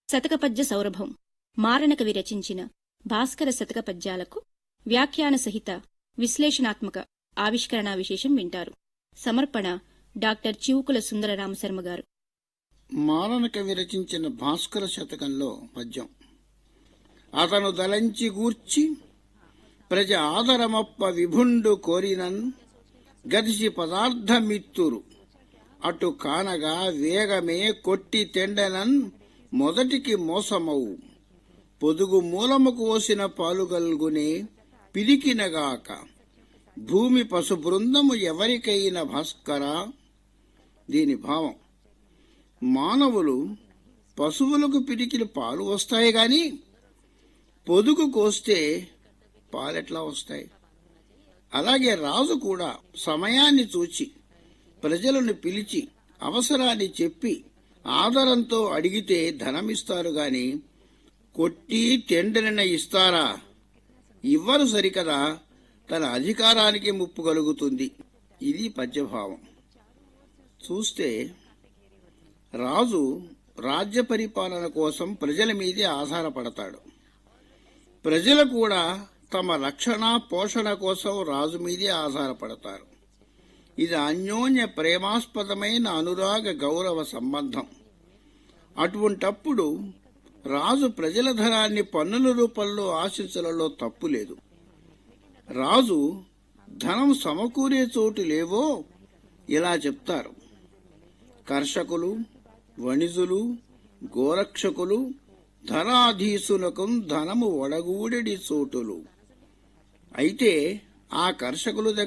శతకపద్య సౌరభం మారణకవి రచించిన భాస్కర శతక పద్యాలకు వ్యాఖ్యాన సహిత విశ్లేషణాత్మక ఆవిష్కరణ విశేషం వింటారు సమర్పణ డాక్టర్ చివుకుల సుందర రామశర్మ గారు మాలనక విరచించిన భాస్కర శతకంలో పద్యం అతను దలంచి గూర్చి ప్రజ ఆదరమప్ప విభుండు కోరినన్ గదిసి పదార్థమిత్తురు అటు కానగా వేగమే కొట్టి తెండనన్ మొదటికి మోసమవు పొదుగు మూలము కోసిన పాలుగల్గునే పిలికినగాక భూమి పశు బృందము ఎవరికైన భాస్కర దీని భావం మానవులు పశువులకు పిడికిలు పాలు వస్తాయి గాని పొదుగు కోస్తే పాలెట్లా వస్తాయి అలాగే రాజు కూడా సమయాన్ని చూచి ప్రజలను పిలిచి అవసరాన్ని చెప్పి ఆదరంతో అడిగితే ధనమిస్తారు గాని కొట్టి టెండరిన ఇస్తారా ఇవ్వరు సరికదా తన అధికారానికి ముప్పు కలుగుతుంది ఇది పద్యభావం చూస్తే రాజు రాజ్య పరిపాలన కోసం ప్రజల మీదే ఆధారపడతాడు ప్రజలు కూడా తమ రక్షణ పోషణ కోసం రాజు మీదే ఆధారపడతారు ఇది అన్యోన్య ప్రేమాస్పదమైన అనురాగ గౌరవ సంబంధం అటువంటప్పుడు రాజు ప్రజల ధనాన్ని పన్నుల రూపంలో ఆశించడంలో తప్పు లేదు రాజు ధనం సమకూరే చోటు లేవో ఇలా చెప్తారు కర్షకులు వణిజులు గోరక్షకులు ధనాధీసునకు ధనము ఒడగూడెడి చోటులు అయితే ఆ కర్షకుల దగ్గర